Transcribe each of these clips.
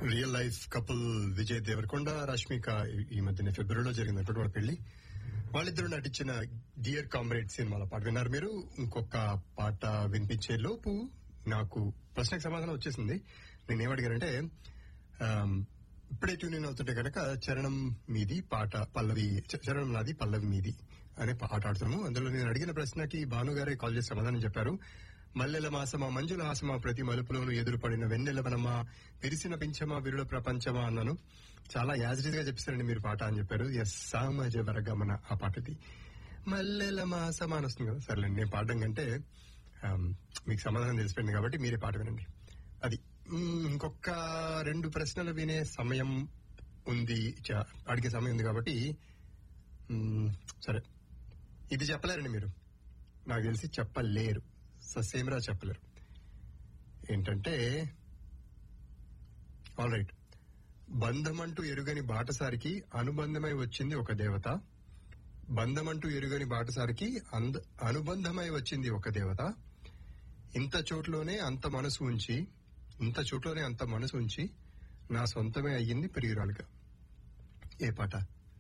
real life couple Vijay Deverakonda Rashmika ఈ- ఈ మధ్యన ఫిబ్రవరిలో జరిగినటువంటి వాళ్ళ పెళ్లి వాళ్ళిద్దరూ నటించిన డియర్ కామ్రేడ్ సినిమాలో పాట విన్నారు మీరు ఇంకొక పాట వినిపించే లోపు నాకు ప్రశ్నకు సమాధానం వచ్చేసింది నేనేమడిగానంటే ఆమ్, ఇప్పుడే ట్యూన్ ఇన్ అవుతుంటే కనుక చరణం మీది పాట పల్లవి చ- చరణం నాది పల్లవి మీది అనే పాట ఆడుతున్నాము అందులో నేను అడిగిన ప్రశ్నకి భాను గారే కాల్ చేసి సమాధానం చెప్పారు మల్లెల మాసమా మంజుల హాసమా ప్రతి మలుపులోను ఎదురుపడిన వెన్నెలవనమా విరిసిన పించమా విరుల ప్రపంచమా అన్నాను చాలా యాజిటీస్ గా చెప్పారండి మీరు పాట అని చెప్పారు ఎస్ సామాజ వర్గమన ఆ పాటది మల్లెల మాసమా అని వస్తుంది కదా సర్లేండి నేను పాడడం కంటే ఆమ్, మీకు సమాధానం తెలిసిపోయింది కాబట్టి మీరే పాట వినండి అది మ్మ్, ఇంకొక రెండు ప్రశ్నలు వినే సమయం ఉంది చ- అడిగే సమయం ఉంది కాబట్టి మ్మ్, సరే ఇది చెప్పలేరండి మీరు నాకు తెలిసి చెప్పలేరు ససేమరా చెప్పలేరు ఏంటంటే ఆల్ రైట్ బంధమంటూ ఎరుగని బాటసారికి అనుబంధమై వచ్చింది ఒక దేవత బంధమంటూ ఎరుగని బాటసారికి అంద- అనుబంధమై వచ్చింది ఒక దేవత ఇంత చోట్లోనే అంత మనసు ఉంచి ఇంత చోట్లోనే అంత మనసు ఉంచి నా సొంతమే అయ్యింది ప్రియురాలుగా ఏ పాట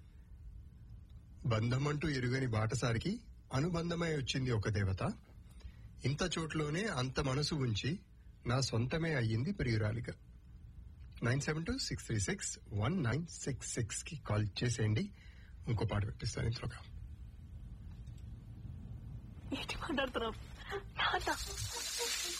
బంధమంటూ ఎరుగని బాటసారికి అనుబంధమై వచ్చింది ఒక దేవత ఇంత చోట్లోనే అంత మనసు ఉంచి నా సొంతమే అయ్యింది ప్రియురాలిగా nine seven two six three six one nine six six కి కాల్ చేసేయండి ఇంకో పాట పెట్టిస్తాను ఇంట్లోగా ఏంటి మాట్లాడుతున్నావు నాన్న